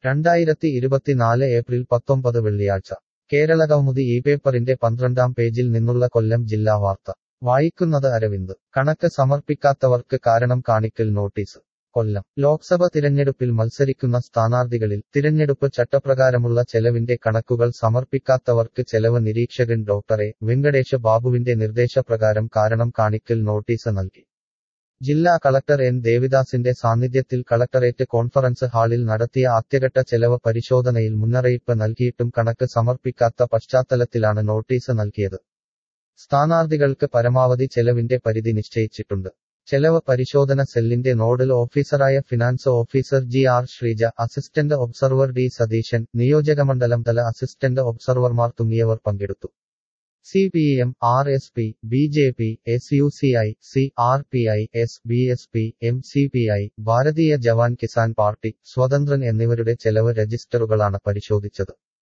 രണ്ടായിരത്തി ഇരുപത്തിനാല് ഏപ്രിൽ പത്തൊമ്പത് വെള്ളിയാഴ്ച കേരളകൗമുദി ഈ പേപ്പറിന്റെ പന്ത്രണ്ടാം പേജിൽ നിന്നുള്ള കൊല്ലം ജില്ലാ വാർത്ത വായിക്കുന്നത് അരവിന്ദ് കണക്ക് സമർപ്പിക്കാത്തവർക്ക് കാരണം കാണിക്കൽ നോട്ടീസ് കൊല്ലം ലോക്സഭ തിരഞ്ഞെടുപ്പിൽ മത്സരിക്കുന്ന സ്ഥാനാർത്ഥികളിൽ തിരഞ്ഞെടുപ്പ് ചട്ടപ്രകാരമുള്ള ചെലവിന്റെ കണക്കുകൾ സമർപ്പിക്കാത്തവർക്ക് ചെലവ് നിരീക്ഷകൻ ഡോക്ടറെ വെങ്കടേശ ബാബുവിന്റെ നിർദ്ദേശപ്രകാരം കാരണം കാണിക്കൽ നോട്ടീസ് നൽകി ജില്ലാ കളക്ടർ എൻ ദേവിദാസിന്റെ സാന്നിധ്യത്തിൽ കളക്ടറേറ്റ് കോൺഫറൻസ് ഹാളിൽ നടത്തിയ ആദ്യഘട്ട ചെലവ് പരിശോധനയിൽ മുന്നറിയിപ്പ് നൽകിയിട്ടും കണക്ക് സമർപ്പിക്കാത്ത പശ്ചാത്തലത്തിലാണ് നോട്ടീസ് നൽകിയത് സ്ഥാനാർത്ഥികൾക്ക് പരമാവധി ചെലവിന്റെ പരിധി നിശ്ചയിച്ചിട്ടുണ്ട് ചെലവ് പരിശോധന സെല്ലിന്റെ നോഡൽ ഓഫീസറായ finance officer G R Sreeja assistant observer D Satheesan നിയോജകമണ്ഡലം തല അസിസ്റ്റന്റ് ഒബ്സർവർമാർ തുടങ്ങിയവർ പങ്കെടുത്തു C P M R S P B J P S U C I C R P I S B S P M C P I Bharatiya Jawan Kisan party സ്വതന്ത്രൻ എന്നിവരുടെ ചെലവ് രജിസ്റ്ററുകളാണ് പരിശോധിച്ചത്